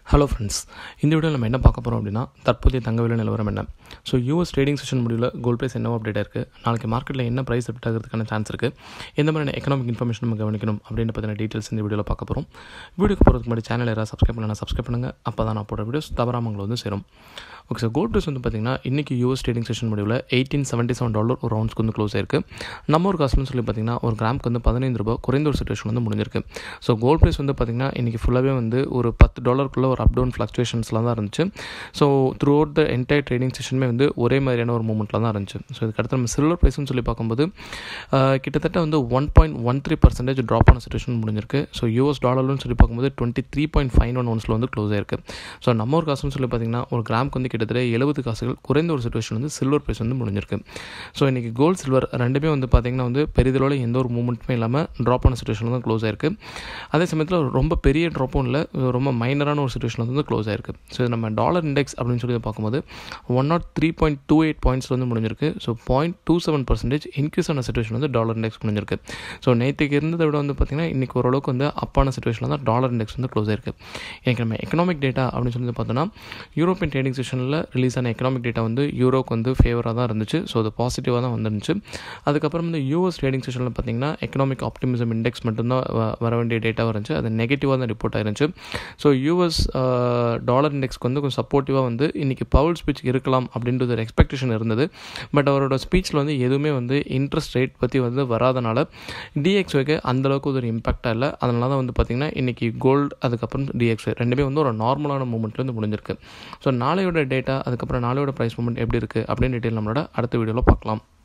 hello friends இந்த வீடியோவில் நம்ம என்ன பார்க்க போகிறோம் அப்படின்னா தற்போதைய தங்க விலை நிலவரம் என்ன ஸோ யூஎஸ் ட்ரேடிங் செஷன் முடிவில் கோல்ட் ப்ரைஸ் என்ன அப்டேட் இருக்குது நாளைக்கு மார்க்கெட்டில் என்ன ப்ரைஸ் அப்டேட் ஆகிறதுக்கான சான்ஸ் இருக்குது எந்த மாதிரியான எக்கனாமிக் இன்ஃபர்மேஷன் நம்ம கவனிக்கணும் அப்படின்னு பற்றின டீட்டெயில்ஸ் இந்த வீடியோவில் பார்க்க போகிறோம் வீடியோக்கு போகிறதுக்கு முன்னாடி சேனல் யாராவது சப்ஸ்கிரைப் பண்ணலாம் சப்ஸ்கிரைப் பண்ணுங்கள் அப்போ தான் நான் போடுற வீடியோஸ் தவறாமல் உங்களை வந்து சேரும் ஓகே சார் கோல்ட் ப்ரைஸ் வந்து பார்த்திங்கன்னா இன்றைக்கி யூஎஸ் ட்ரேடிங் செஷன் முடிவில் எயிட்டீன் செவன்ட்டி செவன் டாலர் ஒரு ரவுண்ட்ஸ்க்கு வந்து க்ளோஸ் ஆயிருக்கு நம்ம ஒரு காசுன்னு சொல்லி பார்த்திங்கன்னா ஒரு கிராமுக்கு வந்து பதினைந்து ரூபாய் குறைந்த ஒரு சுச்சுவேஷன் வந்து முடிஞ்சிருக்கு ஸோ கோல்ட் ப்ரைஸ் வந்து பார்த்திங்கன்னா இன்றைக்கி ஃபுல்லாகவே வந்து ஒரு பத்து டாலருக்குள்ளே ஒரு அப் டவுன் ஃப்ளக்சுவேஷன்ஸில் தான் இருந்துச்சு so throughout the entire trading செஷனுமே வந்து ஒரே மாதிரியான ஒரு மூமெண்ட்டில் தான் இருந்துச்சு ஸோ இதுக்கடுத்து நம்ம சில்வர் ப்ரைஸ்னு சொல்லி பார்க்கும்போது ஆஹ், கிட்டத்தட்ட வந்து one point one three percentage drop ஆன சுச்சுவேஷன் முடிஞ்சிருக்கு ஸோ யூஎஸ் டாலர்னு சொல்லி பார்க்கும்போது twenty three point five one ஒன்ஸில் வந்து க்ளோஸ் ஆயிருக்கு ஸோ நம்ம ஒரு காசுன்னு சொல்லி பார்த்திங்கன்னா ஒரு கிராமுக்கு வந்து கிட்டத்தட்ட எழுபது காசுகள் குறைந்த ஒரு சுச்சுவேஷன் வந்து சில்வர் ப்ரைஸ் வந்து முடிஞ்சிருக்கு ஸோ இன்றைக்கி கோல்ட் சில்வர் ரெண்டுமே வந்து பார்த்திங்கன்னா வந்து பெரிதளவில் எந்த ஒரு மூமெண்ட்டுமே இல்லாமல் ட்ராப் ஆன சுச்சுவேஷன் தான் க்ளோஸ் ஆயிருக்கு அதே சமயத்தில் ரொம்ப பெரிய ட்ராப்பும் இல்லை ரொம்ப மைனரான ஒரு சுச்சுவேஷன் வந்து க்ளோஸ் ஆயிருக்கு ஸோ இது நம்ம டாலர் இண்டெக்ஸ் அப்படின்னு சொல்லி பார்க்கும்போது one naught three point two eight points வந்து முடிஞ்சிருக்கு so point two seven percentage increase ஆன சுச்சுவேஷன் வந்து டாலர் இண்டெக்ஸ் முடிஞ்சிருக்கு ஸோ நேற்றுக்கு இருந்ததை விட வந்து பார்த்திங்கன்னா இன்றைக்கி ஓரளவுக்கு வந்து அப்பான சுச்சுவேஷனில் தான் டாலர் இண்டெக்ஸ் வந்து க்ளோஸ் ஆயிருக்கு எனக்கு நம்ம எக்கனாமிக் டேட்டா அப்படின்னு சொல்லி பார்த்தோன்னா யூரோப்பியன் ட்ரேடிங் செஷனில் ரிலீஸ் ஆன எக்கனாமிக் டேட்டா வந்து யூரோக்கு வந்து ஃபேவராக தான் இருந்துச்சு ஸோ அது பாசிட்டிவாக தான் வந்துருந்துச்சு அதுக்கப்புறம் வந்து யூஎஸ் ட்ரேடிங் செஷனில் பார்த்தீங்கன்னா எக்கனாமிக் ஆப்டிமிசம் இண்டெக்ஸ் மட்டும்தான் வ- வர வேண்டிய டேட்டாவாக இருந்துச்சு அது நெகட்டிவாக தான் ரிப்போர்ட் ஆயிருந்துச்சு ஸோ யூஎஸ் டாலர் இண்டெக்ஸ்க்கு வந்து கொஞ்சம் சப்போர்ட்டிவாக வந்து இன்றைக்கி பவுல் ஸ்பீச் இருக்கலாம் அப்படின்றது ஒரு எக்ஸ்பெக்டேஷன் இருந்தது பட் அவரோட ஸ்பீச்சில் வந்து எதுவுமே வந்து இன்ட்ரெஸ்ட் ரேட் பற்றி வந்து வராதனால டிஎக்ஸ்ஒய்க்கு அந்தளவுக்கு ஒரு இம்பாக்டாக இல்லை அதனால தான் வந்து பார்த்திங்கன்னா இன்றைக்கி கோல்டு அதுக்கப்புறம் டிஎக்ஸ்ஒய் ரெண்டுமே வந்து ஒரு நார்மலான மூமெண்ட்ல வந்து முடிஞ்சிருக்கு ஸோ நாளையோட டேட்டா அதுக்கப்புறம் நாளையோட ப்ரைஸ் மூமெண்ட் எப்படி இருக்குது அப்படின்னு டீட்டெயில் நம்மளோட அடுத்த வீடியோவில் பார்க்கலாம்